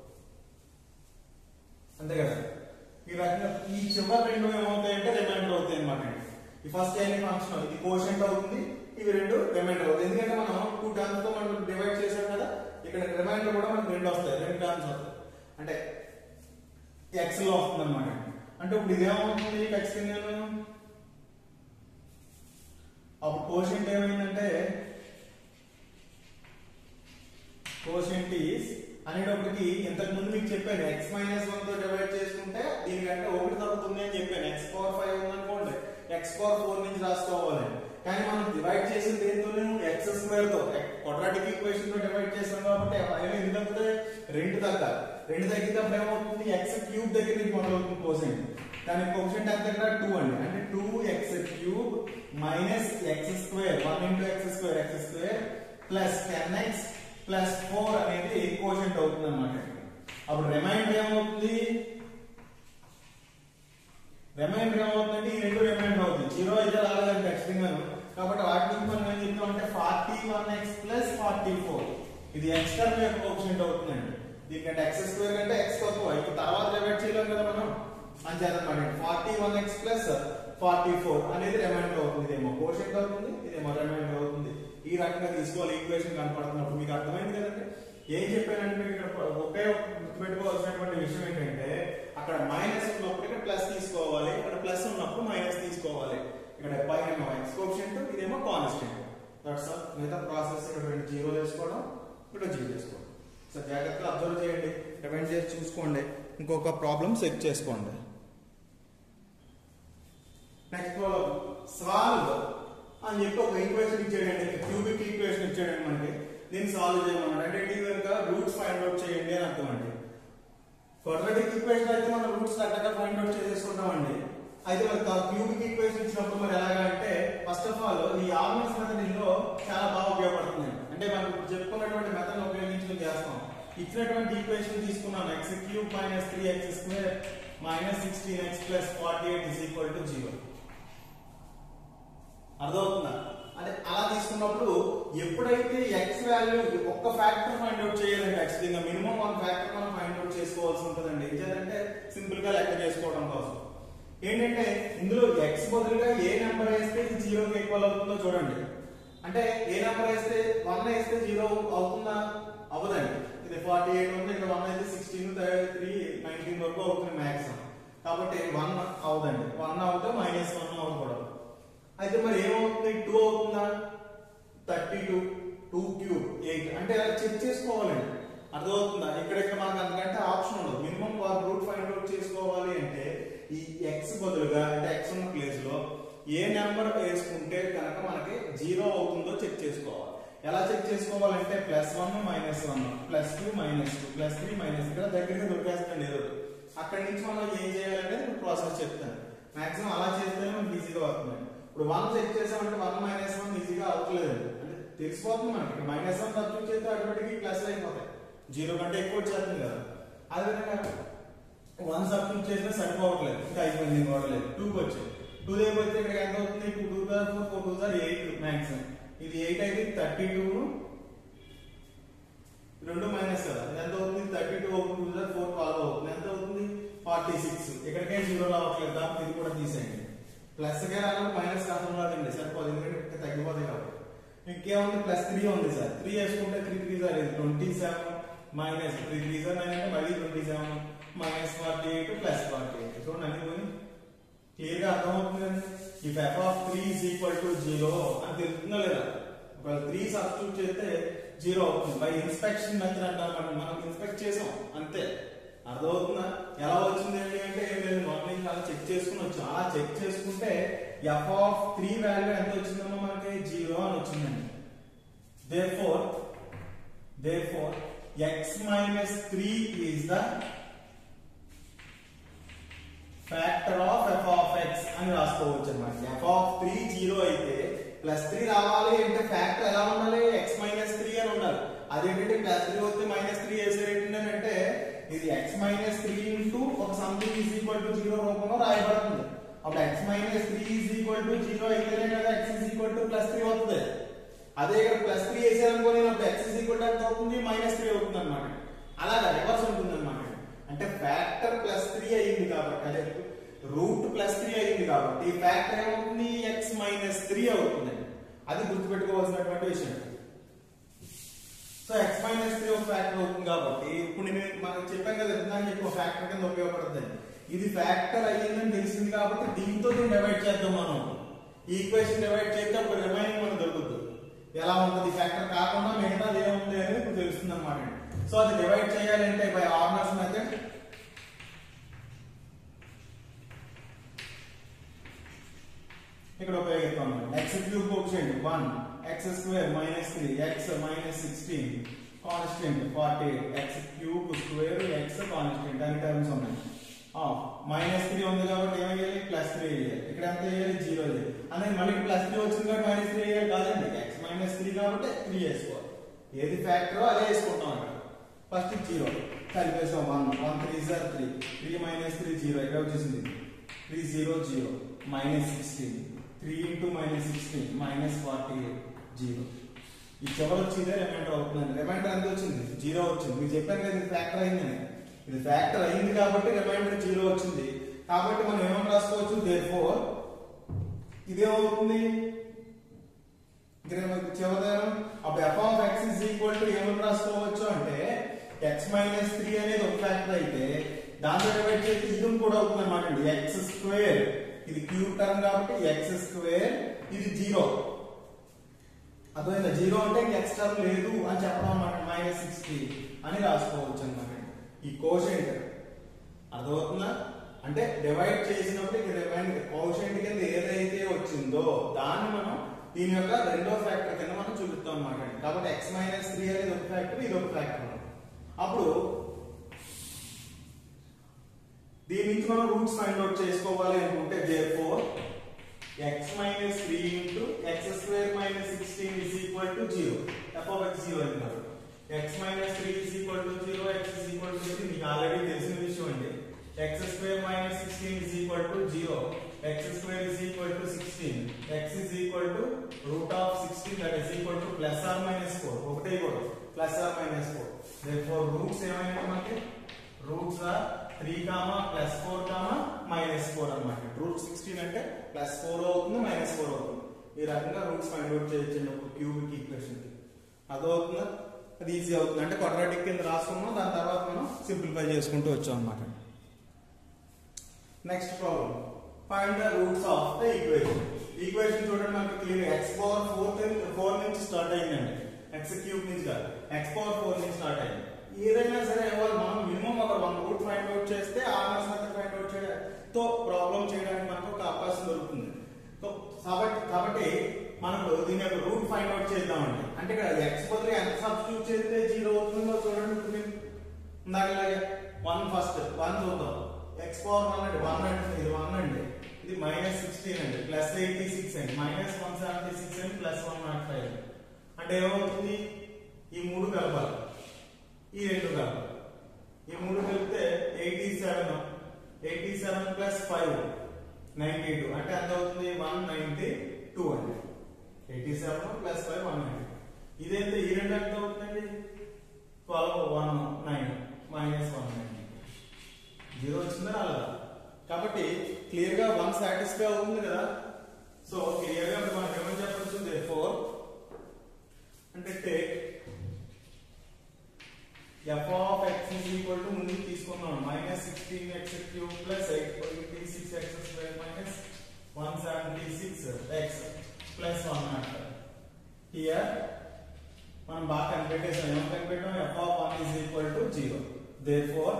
అంతే కదా ఈ రకంగా ఈ చివరి రెండు ఏమవుతాయంటే రిమైండర్ అవుతాయి అనమాట ఈ ఫస్ట్ ఎన్ని ఫంక్షన్ ఇది కోషంట్ అవుతుంది ఇవి రెండు రిమైండర్ అవుతాయి ఎందుకంటే మనం టూ టర్మ్స్ తో మనం డివైడ్ చేసాం కదా ఇక్కడ రిమైండర్ కూడా మనకు రెండు వస్తాయి రెండు టర్మ్స్ వస్తాయి అంటే ఎక్స్ లో వస్తుంది అనమాట అంటే ఇప్పుడు ఇదేమవుతుంది ఎక్స్ నేను అప్పుడు కోషంట్ ఏమైందంటే కోషంట్ ఈస్ అనేటప్పటికి ఇంతకు ముందు మీకు చెప్పాను ఎక్స్ మైనస్ వన్ తో డివైడ్ చేసుకుంటే దీనికంటే ఒకటి తగ్గుతుంది అని చెప్పాను ఎక్స్ పవర్ ఫైవ్ ఉందనుకోండి ఎక్స్ పవర్ ఫోర్ నుంచి రాసుకోవాలి కానీ మనం డివైడ్ చేసింది దేంతో ఎక్స్ స్క్వేర్ తో క్వాడ్రాటిక్ ఈక్వేషన్ తో డివైడ్ చేసాం కాబట్టి ఫైవ్ ఎందుకు తగ్గుతాయి రెండు తగ్గాలి రెండు తగ్గినప్పుడు ఏమవుతుంది ఎక్స్ క్యూబ్ దగ్గర నుంచి మొదలవుతుంది కోసెంట్ దాని కోసెంట్ ఎంత దగ్గర టూ అండి అంటే two x cube minus x square one into x square x square plus ten x plus four అనేది కోషంట్ అవుతుంది అనమాట అప్పుడు రిమైండర్ ఏమవుతుంది రిమైండర్ ఏమవుతుందంటే ఈ రెండు రిమైండర్ అవుతుంది జీరో అయితే రాలేదండి ఖచ్చితంగా కాబట్టి వాటి నుంచి మనం ఏం చెప్తాం అంటే forty one x plus forty four ఇది ఎక్స్ టర్మ్ యొక్క కోషంట్ అవుతుందండి దీనికంటే ఎక్స్ స్క్వేర్ కంటే ఎక్స్ తక్కువ ఇప్పుడు తర్వాత డివైడ్ చేయలేం కదా మనం అని చేద్దాం forty one x plus forty four అనేది రిమైండర్ అవుతుంది ఇదేమో కోషంట్ అవుతుంది ఇదేమో రిమైండర్ అవుతుంది ఈ రకంగా తీసుకోవాలి ఈక్వేషన్ కనపడుతున్నప్పుడు మీకు అర్థమైంది కదండి ఏం చెప్పానంటే మీకు ఇక్కడ ఒకే గుర్తుపెట్టుకోవాల్సినటువంటి విషయం ఏంటంటే అక్కడ మైనస్ ఉన్నప్పుడు ఇక్కడ ప్లస్ తీసుకోవాలి ఇక్కడ ప్లస్ ఉన్నప్పుడు మైనస్ తీసుకోవాలి ఇక్కడ పైన ఎక్స్ కోషంట్ ఇదేమో కాన్స్టెంట్ దట్స్ ఆల్ మిగతా ప్రాసెస్ ఇక్కడ రెండు జీరో వేసుకోవడం ఇక్కడ జీరో వేసుకోవడం సో జాగ్రత్తగా అబ్జర్వ్ చేయండి రిమైండ్ చేసి చూసుకోండి ఇంకొక ప్రాబ్లం చెక్ చేసుకోండి నెక్స్ట్ ప్రాబ్లం సాల్వ్ అని చెప్పి ఒక ఈక్వేషన్ ఇచ్చాడండి క్యూబిక్ ఈక్వేషన్ ఇచ్చాడండి మనకి దీన్ని సాల్వ్ చేయమన్నాడు అంటే టీ కనుక రూట్స్ ఫైండ్ అవుట్ చేయండి అని అర్థం అండి క్వాడ్రాటిక్ ఈక్వేషన్ అయితే మనం రూట్స్ కరెక్ట్గా ఫైండ్ అవుట్ చేసేసుకుంటామండి అయితే మరి క్యూబిక్ ఈక్వేషన్ ఇచ్చినప్పుడు మరి ఎలాగా అంటే ఫస్ట్ ఆఫ్ ఆల్ ఈ ఆర్మల్స్ మెథడ్ లో చాలా బాగా ఉపయోగపడుతుంది అంటే మనం ఇప్పుడు చెప్పుకున్నటువంటి మెథడ్ ఉపయోగించి చేస్తాం ఇచ్చినటువంటి ఈక్వేషన్ తీసుకున్నాం x cube minus three x square minus sixteen x plus forty eight is equal to zero అర్థమవుతుందా అంటే అలా తీసుకున్నప్పుడు ఎప్పుడైతే ఎక్స్ వాల్యూ ఒక్క ఫ్యాక్టర్ ఫైండ్ అవుట్ చేయాలంటే యాక్చువల్లీ మినిమం వన్ ఫ్యాక్టర్ మనం ఫైండ్ అవుట్ చేసుకోవాల్సి ఉంటుందండి ఏంటంటే సింపుల్ గా లెక్క చేసుకోవడం కోసం ఏంటంటే ఇందులో ఎక్స్ బదులుగా ఏ నెంబర్ వేస్తే ఇది జీరోకి ఈక్వల్ అవుతుందో చూడండి అంటే ఏ నెంబర్ వేస్తే వన్ వేస్తే జీరో అవుతుందా అవ్వదండి ఇది ఫార్టీ ఎయిట్ ఉంది ఇక్కడ వన్ అయితే సిక్స్టీన్ త్రీ నైన్టీన్ వరకు అవుతుంది మ్యాక్సిమం కాబట్టి వన్ అవదండి వన్ అవుతే మైనస్ వన్ అవ్వకూడదు అయితే మరి ఏమవుతుంది టూ అవుతుందా thirty two two cube eight అంటే అలా చెక్ చేసుకోవాలండి అర్థమవుతుందా ఇక్కడ ఇక్కడ మనకు అందుకంటే ఆప్షన్ ఉండదు మినిమం రూట్ ఫైండ్ అవుట్ చేసుకోవాలి అంటే ఈ ఎక్స్ బదులుగా అంటే ఎక్స్ ఉన్న ప్లేస్ లో ఏ నెంబర్ వేసుకుంటే కనుక మనకి జీరో అవుతుందో చెక్ చేసుకోవాలి ఎలా చెక్ చేసుకోవాలంటే plus one minus one plus two minus two plus three minus ఇక్కడ దగ్గరగా దొరికేస్తుంది ఏదో ఒకటి. అక్కడి నుంచి మనం ఏం చేయాలంటే నేను ప్రాసెస్ చెప్తాను మాక్సిమం అలా చేస్తేనే మనకి ఈజీగా అవుతుంది ఇప్పుడు వన్ చెక్ చేసామంటే వన్ మైనస్ వన్ ఈజీగా అవ్వట్లేదండి అంటే తెలిసిపోతుంది మనకి మైనస్ వన్ సబ్స్టిట్యూట్ చేస్తే ఆటోమేటిక్ ప్లస్ అయిపోతాయి జీరో కంటే ఎక్కువ వచ్చేస్తుంది కదా అదేవిధంగా వన్ సబ్స్టిట్యూట్ చేసినా సరిపోవట్లేదు ఇంకా అయిపోయింది ఇంకోవట్లేదు టూకి వచ్చాయి టూ దగ్గర వచ్చి ఇక్కడ ఎంత అవుతుంది two two are four four two are eight maximum ఇది ఎయిట్ అయితే థర్టీ టూ రెండు మైనస్ కదా ఇది ఎంత అవుతుంది థర్టీ టూ అవుతుంది టూ సార్ ఫోర్ ట్వెల్వ్ అవుతుంది ఎంత అవుతుంది ఫార్టీ సిక్స్ ఇక్కడికే జీరో రావట్లేదు కాబట్టి ఇది కూడా తీసేయండి ప్లస్ గా రానప్పుడు మైనస్ రావడం రాదండి సరిపోదు ఎందుకంటే ఇక్కడ తగ్గిపోతాయి కాబట్టి ఇంకేముంది ప్లస్ త్రీ ఉంది సార్ త్రీ వేసుకుంటే త్రీ త్రీ సార్ ఇది twenty seven minus three three sir nine అంటే మళ్ళీ twenty seven minus forty eight plus forty eight చూడండి అన్ని పోయి క్లియర్ గా అర్థమవుతుంది కదా if f of three is equal to zero అని తెలుస్తుందా లేదా ఒకవేళ త్రీ సబ్స్టిట్యూట్ చేస్తే జీరో అవుతుంది బై ఇన్స్పెక్షన్ మెథడ్ అంటారు మనం మనం ఇన్స్పెక్ట్ చేసాం అంతే అర్థమవుతుందా ఎలా వచ్చింది ఏంటి అంటే ఏం లేదు మార్నింగ్ అలా చెక్ చేసుకుని వచ్చాం అలా చెక్ చేసుకుంటే ఎఫ్ ఆఫ్ త్రీ వాల్యూ ఎంత వచ్చిందమ్మా మనకి జీరో అని వచ్చిందండి therefore therefore x minus three is the factor of f of x అని రాసుకోవచ్చు అనమాట ఎఫ్ ఆఫ్ త్రీ జీరో అయితే ప్లస్ త్రీ రావాలి అంటే ఫ్యాక్టర్ ఎలా ఉండాలి ఎక్స్ మైనస్ త్రీ అని ఉండాలి అదేంటంటే ప్లస్ త్రీ వస్తే మైనస్ త్రీ వేసేటండి అంటే ఇది ఎక్స్ మైనస్ త్రీ ఇంటూ ఒక something is equal to zero రూపంలో రాయబడుతుంది అప్పుడు x minus three is equal to zero అయితేనే కదా x is equal to plus three అవుతుంది అదే ఇక్కడ ప్లస్ త్రీ వేసారనుకోని అప్పుడు ఎక్స్ ఈజ్ ఈక్వల్ టు ఎంత అవుతుంది మైనస్ త్రీ అవుతుంది అనమాట అలాగా రివర్స్ ఉంటుంది అనమాట అంటే ఫ్యాక్టర్ ప్లస్ త్రీ అయ్యింది కాబట్టి అదే రూట్ ప్లస్ త్రీ అయ్యింది కాబట్టి ఫ్యాక్టర్ ఏమవుతుంది ఎక్స్ మైనస్ త్రీ అవుతుంది అది గుర్తుపెట్టుకోవాల్సినటువంటి విషయం సో ఎక్స్ మైనస్ త్రీ ఒక ఫ్యాక్టర్ అవుతుంది కాబట్టి ఇప్పుడు నేను మనకు చెప్పాను కదా ఇందాక చెప్పి ఫ్యాక్టర్ కింద ఉపయోగపడుతుంది ఇది ఫ్యాక్టర్ అయ్యిందని తెలిసింది కాబట్టి దీంతో దీన్ని డివైడ్ చేద్దాం మనం ఈ ఈక్వేషన్ డివైడ్ చేస్తే అప్పుడు రిమైనింగ్ మనకు దొరుకుతుంది ఎలా ఉంటుంది ఫ్యాక్టర్ కాకుండా మిగతాది ఏముంది అనేది ఇప్పుడు తెలుస్తుంది అనమాట సో అది డివైడ్ చేయాలంటే బై ఆర్నర్స్ మెథడ్ ఇక్కడ ఉపయోగిస్తాం x cube coefficient 1 x square minus three x minus sixteen constant forty x cube square x constant అని టర్మ్స్ ఉన్నాయి మైనస్ త్రీ ఉంది కాబట్టి ఏం వేయాలి ప్లస్ త్రీ వేయాలి ఇక్కడ ఎంత వేయాలి జీరో వేయాలి అనేది మళ్ళీ ప్లస్ త్రీ వచ్చింది కాబట్టి మైనస్ త్రీ వేయాలి కాదండి ఎక్స్ మైనస్ త్రీ కాబట్టి త్రీ వేసుకోవాలి ఏది ఫ్యాక్టరో అదే వేసుకుంటాం అక్కడ ఫస్ట్ జీరో కలిపేసాం one one three sir three three minus three zero ఇక్కడ వచ్చేసింది three zero zero minus sixteen three into minus sixteen minus forty eight zero ఈ చివరి వచ్చిందే రిమైండర్ అవుతుందండి రిమైండర్ ఎంత వచ్చింది జీరో వచ్చింది మీకు చెప్పాను కదా ఇది ఫ్యాక్టర్ అయిందని ఇది ఫ్యాక్టర్ అయింది కాబట్టి రిమైండర్ జీరో వచ్చింది కాబట్టి మనం ఏమని రాసుకోవచ్చు దేర్ ఫోర్ ఇదేమవుతుంది ఇక్కడ మనకి చివరిదారం అప్పుడు f of x is equal to ఏమని రాసుకోవచ్చు అంటే ఎక్స్ మైనస్ త్రీ అనేది ఒక ఫ్యాక్టర్ అయితే దాంతో డివైడ్ చేస్తే ఇది కూడా అవుతుంది అనమాట అండి ఎక్స్ స్క్వేర్ ఇది క్యూబ్ టర్మ్ కాబట్టి ఎక్స్ స్క్వేర్ ఇది జీరో అర్థమైందా జీరో అంటే ఎక్స్ టర్మ్ లేదు అని చెప్పడం అన్నమాట మైనస్ సిక్స్టీ అని రాసుకోవచ్చు అనమాట ఈ కోషెంట్ అర్థమవుతుందా అంటే అంటే డివైడ్ చేసినప్పుడు ఇక్కడ రిమైండ్ కోషంట్ కింద ఏదైతే వచ్చిందో దాన్ని మనం దీని యొక్క రెండో ఫ్యాక్టర్ కింద మనం చూపిస్తాం అన్నమాట కాబట్టి ఎక్స్ మైనస్ త్రీ అనేది ఒక ఫ్యాక్టర్ ఇది ఒక ఫ్యాక్టర్ అప్పుడు దీని నుంచి మనం రూట్స్ ఫైండ్ అవుట్ చేసుకోవాలి అనుకుంటే therefore x minus three into x square minus sixteen is equal to zero f of x zero అయింది x minus three is equal to zero x is equal to మీకు ఆల్రెడీ తెలిసిన విషయం అండి x square minus sixteen is equal to zero x square is equal to sixteen x is equal to root of sixteen that is equal to plus or minus four ఒకటే కూడా plus or minus four four roots ఏమైనా మనకి roots are three comma plus four comma minus four అనమాట రూట్ సిక్స్టీన్ అంటే ప్లస్ ఫోర్ అవుతుంది మైనస్ ఫోర్ అవుతుంది ఈ రకంగా రూట్స్ ఫైండ్ అవుట్ చేయొచ్చు ఒక క్యూబిక్ ఈక్వేషన్ కి అదవుతుందా అది ఈజీ అవుతుంది అంటే క్వాడ్రాటిక్ కింద రాసుకున్నాం దాని తర్వాత మనం సింప్లిఫై చేసుకుంటూ వచ్చాం అనమాట next problem find the roots of the equation equation చూడండి మనకి clear x power four four నుంచి స్టార్ట్ అయిందండి ఎక్స్ క్యూబ్ నుంచి కాదు ఎక్స్ పవర్ ఫోర్ నుంచి స్టార్ట్ అయింది ఏదైనా సరే ఎవరు మనం మినిమం ఒక వన్ రూట్ ఫైండ్ అవుట్ చేస్తే ఆర్ఎస్ మెథడ్ ఫైండ్ అవుట్ చేయడంతో ప్రాబ్లం చేయడానికి మనకు ఒక అవకాశం దొరుకుతుంది సో కాబట్టి కాబట్టి మనకు దీని యొక్క రూట్ ఫైండ్ అవుట్ చేద్దామండి అంటే ఇక్కడ ఎక్స్ బదులు ఎంత సబ్స్టిట్యూట్ చేస్తే జీరో అవుతుందో చూడండి ఇప్పుడు నేను ఇందాకలాగే వన్ ఫస్ట్ వన్ చూద్దాం ఎక్స్ పవర్ వన్ అంటే వన్ అంటే ఇది వన్ అండి ఇది మైనస్ సిక్స్టీన్ అండి ప్లస్ ఎయిటీ సిక్స్ అండి మైనస్ వన్ సెవెంటీ సిక్స్ అండి ప్లస్ వన్ నాట్ ఫైవ్ అంటే ఏమవుతుంది ఈ మూడు కలపాలి ఈ రెండు కలపాలి ఈ మూడు కలిపితే eighty seven eighty seven plus five ninety two అంటే ఎంత అవుతుంది వన్ నైన్టీ టూ అండి eighty seven plus five one ninety ఇదైతే ఈ రెండు ఎంత అవుతుందండి twelve one nine minus one nine zero వచ్చిందా రాలేదా కాబట్టి క్లియర్ గా వన్ సాటిస్ఫై అవుతుంది కదా సో క్లియర్ గా మనం ఏమని చెప్పొచ్చు ఫోర్ అంటే take f of x is equal to ముందు తీసుకున్నాం minus sixteen x cube plus eight twenty six x square minus one seventy six x plus one nought here మనం బాగా కనిపెట్టేసాం ఏమో కనిపెట్టాం f of one is equal to zero therefore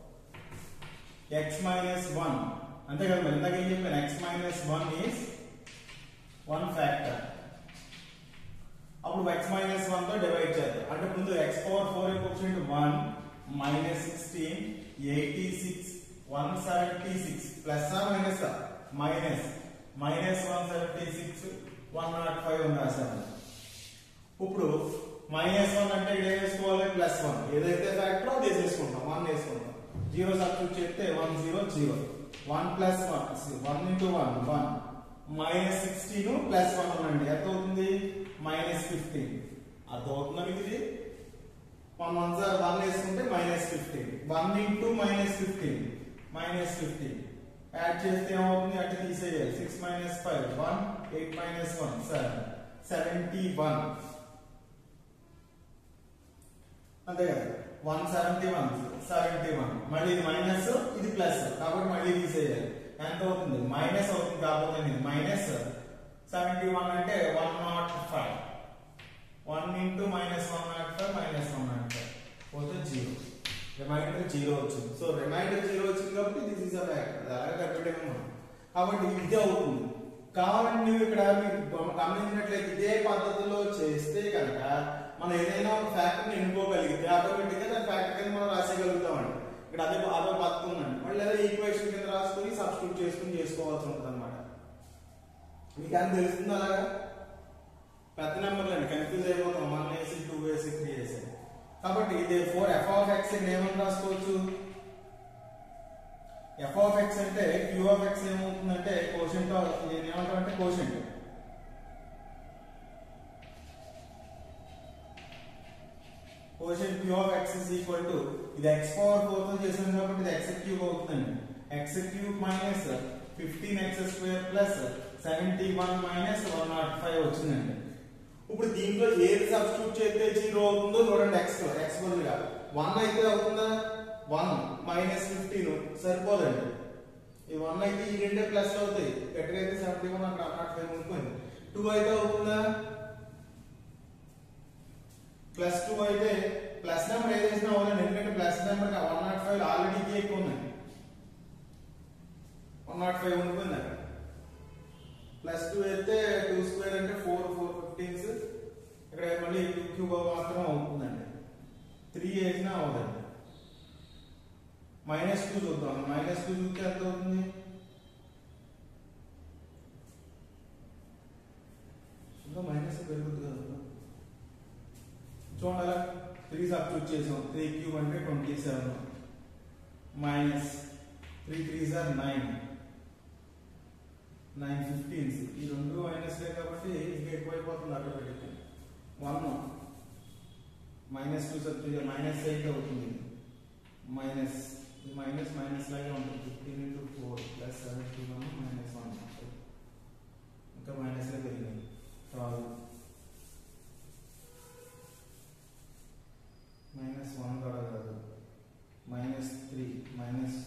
x minus one అంతే కదా మరి ఇందాక ఏం చెప్పాను x minus one is one factor అప్పుడు ఎక్స్ మైనస్ వన్ తో డివైడ్ చేద్దాం అంటే ముందు X power four coefficient one minus sixteen eighty six one seventy six plus ఆ minus minus minus one seventy six one nought five అని రాశాను ఇప్పుడు మైనస్ వన్ అంటే ఇక్కడ ఏం వేసుకోవాలి ప్లస్ వన్ ఏదైతే ఫ్యాక్టర్ అది వేసేసుకుంటాం వన్ వేసుకుంటాం జీరో సబ్స్టిట్యూట్ చేస్తే one zero zero one plus one one into one one minus sixteen plus one అండి ఎంత అవుతుంది మైనస్ ఫిఫ్టీన్ అర్థమవుతుందా మీకు ఇది వన్ వన్ సార్ వన్ వేసుకుంటే minus fifteen one into minus fifteen minus fifteen add చేస్తే ఏమవుతుంది అంటే తీసేయాలి six minus five one eight minus one seven seventy one అంతే కదా one seventy one seventy one మళ్ళీ ఇది మైనస్ ఇది ప్లస్ కాబట్టి మళ్ళీ తీసేయాలి ఎంత అవుతుంది మైనస్ అవుతుంది కాకపోతే ఇది మైనస్ సెవెంటీ వన్ అంటే one nought five one into minus one nought five minus one nought five పోతే జీరో రిమైండర్ జీరో వచ్చింది సో రిమైండర్ జీరో వచ్చింది కాబట్టి దిస్ ఇస్ అ ఫ్యాక్టర్ అలాగే కనిపెట్టాము మనం కాబట్టి ఇది అవుతుంది కావాలంటే నువ్వు ఇక్కడ మీరు గమ- గమనించినట్లయితే ఇదే పద్ధతిలో చేస్తే కనుక మనం ఏదైనా ఒక ఫ్యాక్టర్ని ఎన్నుకోగలిగితే ఆటోమేటిక్ గా దాని ఫ్యాక్టర్ కింద మనం రాసేయగలుగుతామండి ఇక్కడ అదే అదో పద్ధతి ఉందండి మళ్ళీ అదే ఈక్వేషన్ కింద రాసుకొని సబ్స్టిట్యూట్ చేసుకుని చేసుకోవాల్సి ఉంటుంది అనమాట మీకు అని తెలుస్తుంది అలాగా పెద్ద నెంబర్లు అండి కన్ఫ్యూజ్ అయిపోతాం వన్ వేసి టూ వేసి త్రీ వేసి కాబట్టి ఇది ఫోర్ ఎఫ్ ఆఫ్ ఎక్స్ ఏమని రాసుకోవచ్చు ఎఫ్ ఆఫ్ ఎక్స్ అంటే క్యూ ఆఫ్ ఎక్స్ ఏమవుతుందంటే కోషంట్ ఏమంటాం అంటే quotient quotient q of x is equal to ఇది ఎక్స్ పవర్ ఫోర్ తో చేసాం కాబట్టి ఇది ఎక్స్ క్యూబ్ అవుతుందండి x cube minus fifteen x square plus seventy one minus one nought five వచ్చిందండి ఇప్పుడు దీంట్లో ఏది సబ్స్టిట్యూట్ చేస్తే జీరో అవుతుందో చూడండి ఎక్స్ లో ఎక్స్ బదులుగా వన్ అయితే అవుతుందా వన్ మైనస్ ఫిఫ్టీన్ సరిపోదండి ఈ వన్ అయితే ఈ రెండే ప్లస్ అవుతాయి గట్టిగా అయితే సెవెంటీ వన్ అక్కడ నాట్ ఫైవ్ ఉండిపోయింది టూ అయితే అవుతుందా ప్లస్ టూ అయితే ప్లస్ నెంబర్ ఏదైనా అవ్వాలండి ఎందుకంటే plus number one nought five already ఎక్కువ ఉన్నాయి వన్ నాట్ ఫైవ్ ఉండిపోయింది అక్కడ ప్లస్ టూ అయితే టూ స్క్వేర్ అంటే ఫోర్ ఫోర్ ఫిఫ్టీన్స్ ఇక్కడ మళ్ళీ టూ క్యూబ్ మాత్రం అవుతుందండి త్రీ వేసినా అవుతుంది మైనస్ టూ చూద్దాం మైనస్ టూ చూస్తే ఎంత అవుతుంది ఇంకా మైనస్ పెరుగుతుంది కదా చూడాలా త్రీ సబ్స్టిట్యూట్ చేసాం త్రీ క్యూబ్ అంటే twenty seven minus three threes are nine nine fifteens ఈ రెండు మైనస్లే కాబట్టి ఇంకా ఎక్కువైపోతుంది ఆటోమేటిక్గా one minus two substitute minus eight అవుతుంది మైనస్ మైనస్ మైనస్ లాగే ఉంటుంది fifteen into four plus seventy one minus one ఇంకా మైనస్లే పెరిగింది ట్వెల్వ్ మైనస్ వన్ కూడా కాదు minus three minus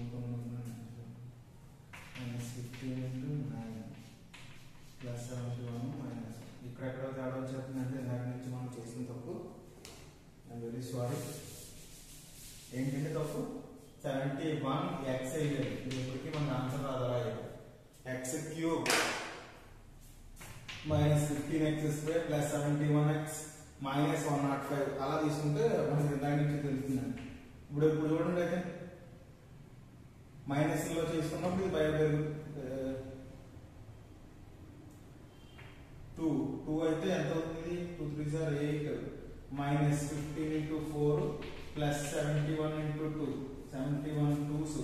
minus fifteen into nine plus seventy one minus ఇక్కడెక్కడ తేడా వచ్చేస్తుందంటే ఇందాక నుంచి మనం చేసిన తప్పు ఐఎమ్ వెరీ సారీ ఏంటంటే తప్పు సెవెంటీ వన్ ఎక్స్ అయ్యేది ఇది ఇప్పటికీ మన ఆన్సర్ రాదు అలాగే x cube minus fifteen x square plus seventy one x minus one nought five అలా తీసుకుంటే మనకి ఇందాక నుంచి తెలుస్తుందండి ఇప్పుడు ఇప్పుడు చూడండి అయితే మైనస్ లో చేసుకున్నప్పుడు ఇది బయట టూ టూ అయితే ఎంత అవుతుంది two three sir eight minus fifteen into four plus seventy one into two seventy one twos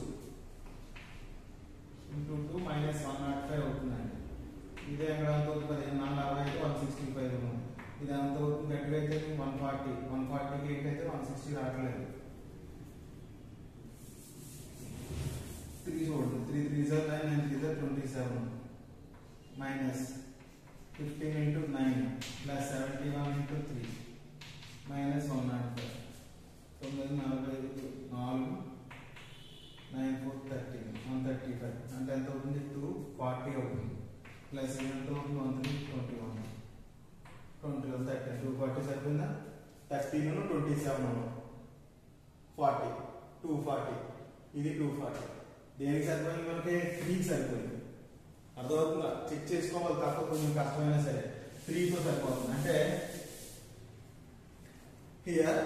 into two minus one nought five అవుతుందండి ఇదే ఎక్కడ ఎంత అవుతుంది పదిహేను నాలుగు అరవై అయితే వన్ సిక్స్టీ ఫైవ్ ఇది ఎంత అవుతుంది గట్టిగా అయితే వన్ ఫార్టీ వన్ ఫార్టీకి ఎయిట్ అయితే వన్ సిక్స్టీ రావట్లేదు త్రీ చూడండి three three sir nine nine three sir twenty seven minus fifteen into nine plus seventy one into three minus one nought five తొమ్మిది నలభై ఐదు నాలుగు nine four thirty one thirty five అంటే ఎంత అవుతుంది టూ ఫార్టీ అవుతుంది ప్లస్ ఎంత అవుతుంది one three twenty one twenty one thirty two forty సరిపోయిందా thirteen twenty seven forty two forty ఇది టూ ఫార్టీ దేనికి సరిపోయింది మనకి త్రీకి సరిపోయింది అర్థమవుతుందా చెక్ చేసుకోవాలి తప్ప కొంచెం కష్టమైనా సరే త్రీతో సరిపోతుంది అంటే here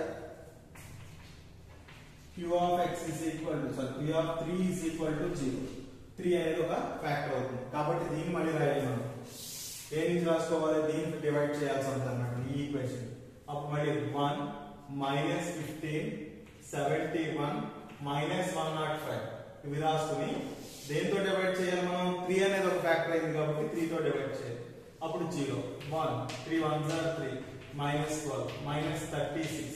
q of x is equal to sorry p of 3 is equal to 0 3 అనేది ఒక ఫ్యాక్టర్ అవుతుంది కాబట్టి దీన్ని మళ్ళీ రాయాలి మనం ఏ నుంచి రాసుకోవాలి దీన్ని డివైడ్ చేయాల్సి ఉంటుంది అన్నమాట ఈ ఈక్వేషన్ అప్పుడు మళ్ళీ 1 minus fifteen seventy one minus one nought five ఇవి రాసుకుని దేంతో డివైడ్ చేయాలి మనం త్రీ అనేది ఒక ఫ్యాక్టర్ అయింది కాబట్టి త్రీ తో డివైడ్ చేయాలి అప్పుడు జీరో వన్ త్రీ వన్ జార్ three minus twelve minus thirty six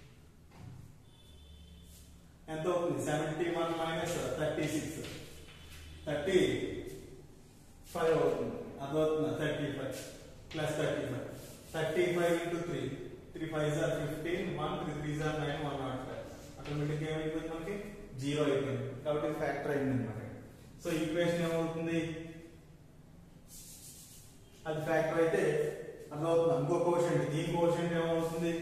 ఎంత అవుతుంది seventy one minus thirty six thirty five అవుతుంది అదవుతుంది thirty five plus thirty five thirty five into three three five జార్ ఫిఫ్టీన్ వన్ త్రీ త్రీ జార్ nine one nought five automatic ఏమైపోయింది మనకి జీరో అయిపోయింది కాబట్టి ఫ్యాక్టర్ అయింది అనమాట సో ఈక్వేషన్ ఏమవుతుంది అది ఫ్యాక్టర్ అయితే అర్థమవుతుంది ఇంకో కోషన్ దీని కోషన్ ఏమవుతుంది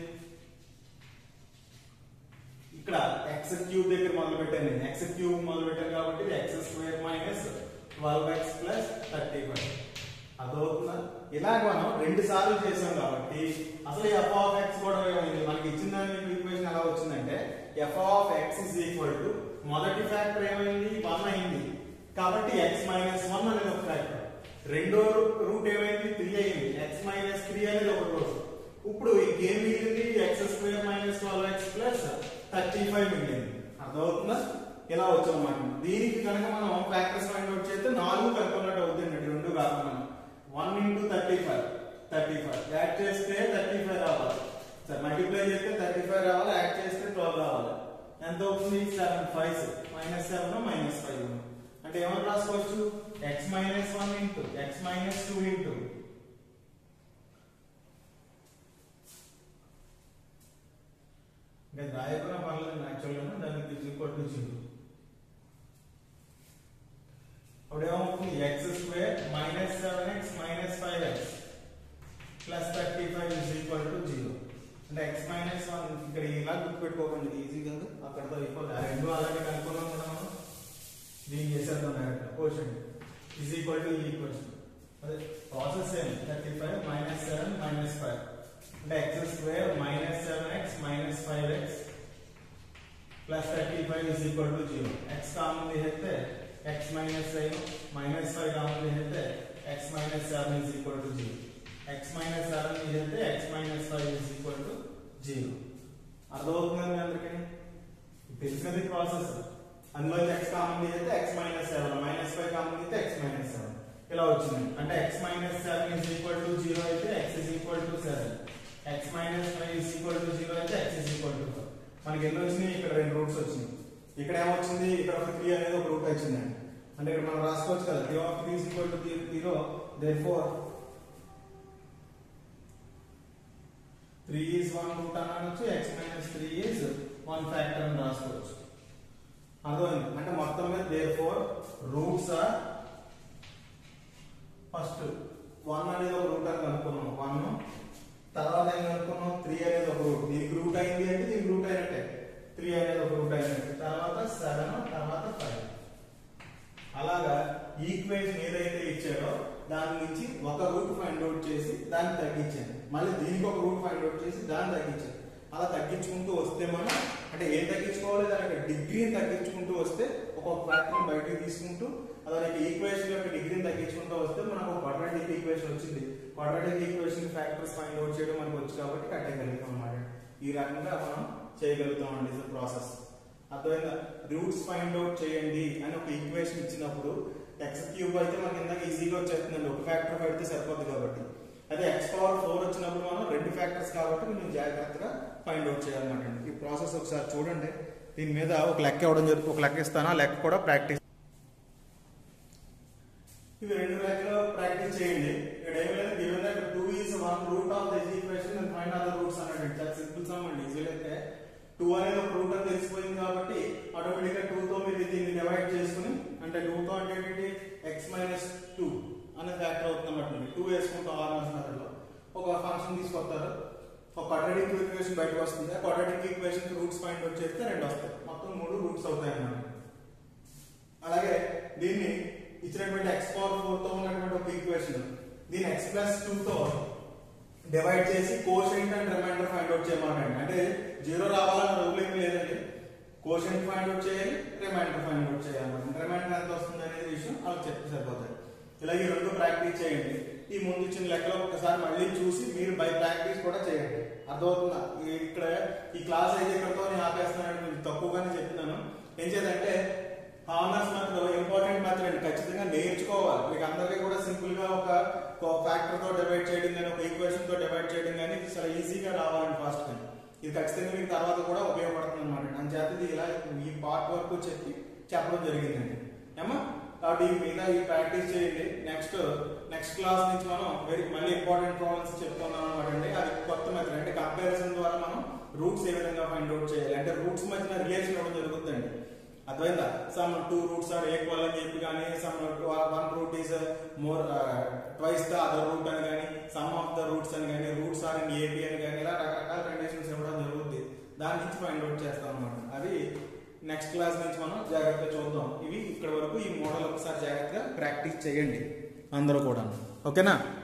ఇక్కడ ఎక్స్ క్యూబ్ దగ్గర మొదలు పెట్టాను నేను ఎక్స్ క్యూబ్ మొదలు పెట్టాను కాబట్టి x square minus twelve x plus thirty five అదవుతుందా ఇలాగ మనం రెండు సార్లు చేసాం కాబట్టి అసలు ఎఫ్ ఆఫ్ ఎక్స్ కూడా ఏమైంది మనకి ఇచ్చిన దాని ఈక్వేషన్ ఎలా వచ్చిందంటే f of x is equal to మొదటి ఫ్యాక్టర్ ఏమైంది వన్ అయింది కాబట్టి ఎక్స్ మైనస్ వన్ అనేది ఒక ఫ్యాక్టర్ రెండో రూట్ ఏమైంది త్రీ అయింది ఎక్స్ మైనస్ త్రీ అనేది ఒక రూట్ ఇప్పుడు ఇంకేం మిగిలింది x square minus twelve x plus thirty five మిగిలింది అర్థమవుతుందా ఇలా వచ్చామన్నమాట దీనికి కనుక మనం ఫ్యాక్టర్స్ ఫైండ్ అవుట్ చేస్తే నాలుగు కనుక్కున్నట్టు అవుతుంది రెండు కాకుండా one into thirty five thirty five add చేస్తే థర్టీ ఫైవ్ రావాలి సరే మల్టిప్లై చేస్తే థర్టీ ఫైవ్ రావాలి యాడ్ చేస్తే ట్వెల్వ్ రావాలి ఎంత అవుతుంది seven five minus seven minus five అంటే ఏమని రాసుకోవచ్చు x minus one into x minus two into ఇంకా రాయకుండా పర్లేదు యాక్చువల్గా దానికి ఈక్వల్ టు జీరో అప్పుడు ఏమవుతుంది x square minus seven x minus five x plus thirty five is equal to zero అంటే ఎక్స్ మైనస్ వన్ ఇక్కడ ఇలా గుర్తుపెట్టుకోకండి ఈజీ కాదు అక్కడతో అయిపోతుంది ఆ రెండు అలాగే కనుక్కున్నాం కదా మనం దీన్ని చేసేద్దాం డైరెక్ట్ ఓ quotient is equal to equation అదే ప్రాసెస్ ఏం thirty five minus seven minus five అంటే x square minus seven x minus five x plus thirty five is equal to zero x common తీసేస్తే x minus five minus five common తీసేస్తే x minus seven is equal to zero x minus seven తీసేస్తే x minus five is equal to zero అర్థమవుతుందండి మీ అందరికీ తెలిసినది ప్రాసెస్ అందులో ఎక్స్ కామన్ తీసేస్తే x minus seven minus five common తీస్తే ఎక్స్ మైనస్ సెవెన్ ఇలా వచ్చింది అంటే x minus seven is equal to zero అయితే x is equal to seven x minus five is equal to zero అయితే x is equal to five మనకి ఎన్ని వచ్చినాయి ఇక్కడ రెండు రూట్స్ వచ్చినాయి ఇక్కడ ఏమొచ్చింది ఇక్కడ ఒక త్రీ అనేది ఒక రూట్ వచ్చిందండి అంటే ఇక్కడ మనం రాసుకోవచ్చు కదా three of three is equal to zero therefore three is one root అని అనొచ్చు x minus three is one factor అని రాసుకోవచ్చు అర్థమైంది అంటే మొత్తం మీద therefore roots are first one అనేది ఒక రూట్ అని కనుక్కున్నాం వన్ తర్వాత ఏం కనుక్కున్నాం త్రీ అనేది ఒక రూట్ దీనికి రూట్ అయింది అంటే దీనికి రూట్ అయినట్టే త్రీ అనేది ఒక రూట్ అయినట్టు తర్వాత సెవెన్ తర్వాత ఫైవ్ అలాగా ఈక్వేషన్ ఏదైతే ఇచ్చాడో దాని నుంచి ఒక రూట్ ఫైండ్ అవుట్ చేసి దాన్ని తగ్గించాను మళ్ళీ దీనికి ఒక రూట్ ఫైండ్ అవుట్ చేసి దాన్ని తగ్గించాను అలా తగ్గించుకుంటూ వస్తే మనం అంటే ఏం తగ్గించుకోవాలి దానికి డిగ్రీని తగ్గించుకుంటూ వస్తే ఒక్కొక్క ఫ్యాక్టర్ని బయటకు తీసుకుంటూ దానికి ఈక్వేషన్ యొక్క డిగ్రీని తగ్గించుకుంటూ వస్తే మనకు ఒక క్వాడ్రాటిక్ ఈక్వేషన్ వచ్చింది quadratic equation factors find out చేయడం మనకు వచ్చి కాబట్టి కట్టగలుగుతాం అన్నమాట ఈ రకంగా మనం చేయగలుగుతాం అండి ప్రాసెస్ అర్థమైందా రూట్స్ ఫైండ్ అవుట్ చేయండి అని ఒక ఈక్వేషన్ ఇచ్చినప్పుడు ఎక్స్ క్యూబ్ అయితే మనకి ఇందాక ఈజీగా వచ్చేస్తుందండి ఒక ఫ్యాక్టర్ పెడితే సరిపోద్ది కాబట్టి అదే ఎక్స్ పవర్ ఫోర్ వచ్చినప్పుడు మనం రెండు ఫ్యాక్టర్స్ కాబట్టి మనం జాగ్రత్తగా ఫైండ్ అవుట్ చేయాలన్నమాట ఈ ప్రాసెస్ ఒకసారి చూడండి దీని మీద ఒక లెక్క ఇవ్వడం జరుగుతుంది ఒక లెక్క ఇస్తాను ఆ లెక్క కూడా ప్రాక్టీస్ ఇవి రెండు లెక్కలు ప్రాక్టీస్ చేయండి ఇక్కడ ఏం లేదు given that two is one root of this equation and find other roots అన్నాడు చాలా సింపుల్ సమ్ అండి ఈజీ అయితే టూ అనేది ఒక రూట్ అని తెలిసిపోయింది కాబట్టి ఆటోమేటిక్ గా టూ తో మీరు దీన్ని డివైడ్ చేసుకుని అంటే టూ తో అంటే ఏంటి ఎక్స్ మైనస్ టూ అనే ఫ్యాక్టర్ అవుతుంది అన్నమాట టూ వేసుకుంటాం ఆర్ మెథడ్లో ఒక ఫంక్షన్ తీసుకొస్తారు ఒక క్వాడ్రాటిక్ ఈక్వేషన్ బయటకు వస్తుంది ఆ quadratic equation roots find out చేస్తే రెండు వస్తాయి మొత్తం మూడు రూట్స్ అవుతాయి అన్నమాట అలాగే దీన్ని ఇచ్చినటువంటి ఎక్స్ పవర్ ఫోర్ తో ఉన్నటువంటి ఒక ఈక్వేషన్ దీని ఎక్స్ ప్లస్ టూ తో డివైడ్ చేసి quotient and remainder find out చేయమంటండి అంటే జీరో రావాలని రూల్ ఏమీ లేదండి కోషెంట్ ఫైండ్ అవుట్ చేయాలి రిమైండర్ ఫైండ్ అవుట్ చేయాలి రిమైండర్ ఎంత వస్తుంది అనేది విషయం వాళ్ళకి చెప్తే సరిపోతాయి ఇలా ఈ రెండు ప్రాక్టీస్ చేయండి ఈ ముందు ఇచ్చిన లెక్కలో ఒకసారి మళ్ళీ చూసి మీరు బై ప్రాక్టీస్ కూడా చేయండి అర్థమవుతుందా ఈ- ఇక్కడ ఈ క్లాస్ అయితే ఇక్కడతో నేను ఆపేస్తున్నాను కొంచెం తక్కువగానే చెప్తున్నాను ఏం చేద్దంటే హానర్స్ మెథడ్ ఇంపార్టెంట్ మెథడ్ అండి ఖచ్చితంగా నేర్చుకోవాలి మీకు అందరికీ కూడా సింపుల్ గా ఒక ఫ్యాక్టర్ తో డివైడ్ చేయడం కానీ ఒక ఈక్వేషన్ తో డివైడ్ చేయడం కానీ ఇది చాలా ఈజీగా రావాలండి ఫాస్ట్ గా ఇది ఖచ్చితంగా మీకు తర్వాత కూడా ఉపయోగపడుతుంది అనమాట అంచేత ఇది ఇలా ఈ పార్ట్ వరకు చెప్పి చెప్పడం జరిగిందండి ఏమా కాబట్టి ఈ మీద ఈ ప్రాక్టీస్ చేయండి నెక్స్ట్ నెక్స్ట్ క్లాస్ నుంచి మనం వెరీ మళ్ళీ ఇంపార్టెంట్ ప్రాబ్లమ్స్ చెప్పుకుందాం అనమాట అండి అది కొత్త మెథడ్ అంటే కంపారిజన్ ద్వారా మనం రూట్స్ ఏ విధంగా ఫైండ్ అవుట్ చేయాలి అంటే రూట్స్ మధ్యన రిలేషన్ ఇవ్వడం జరుగుతుందండి అర్థమైందా sum two roots are equal అని చెప్పి కానీ sum one root is more twice the other root అని కానీ సమ్ ఆఫ్ ద రూట్స్ అని కానీ రూట్స్ ఆర్ ఇన్ ఏపీ అని కానీ ఇలా రకరకాల కండిషన్స్ ఇవ్వడం జరుగుతుంది దాని నుంచి ఫైండ్ అవుట్ చేస్తాం అనమాట అది నెక్స్ట్ క్లాస్ నుంచి మనం జాగ్రత్తగా చూద్దాం ఇవి ఇక్కడ వరకు ఈ మోడల్ ఒకసారి జాగ్రత్తగా ప్రాక్టీస్ చేయండి అందరూ కూడా ఓకేనా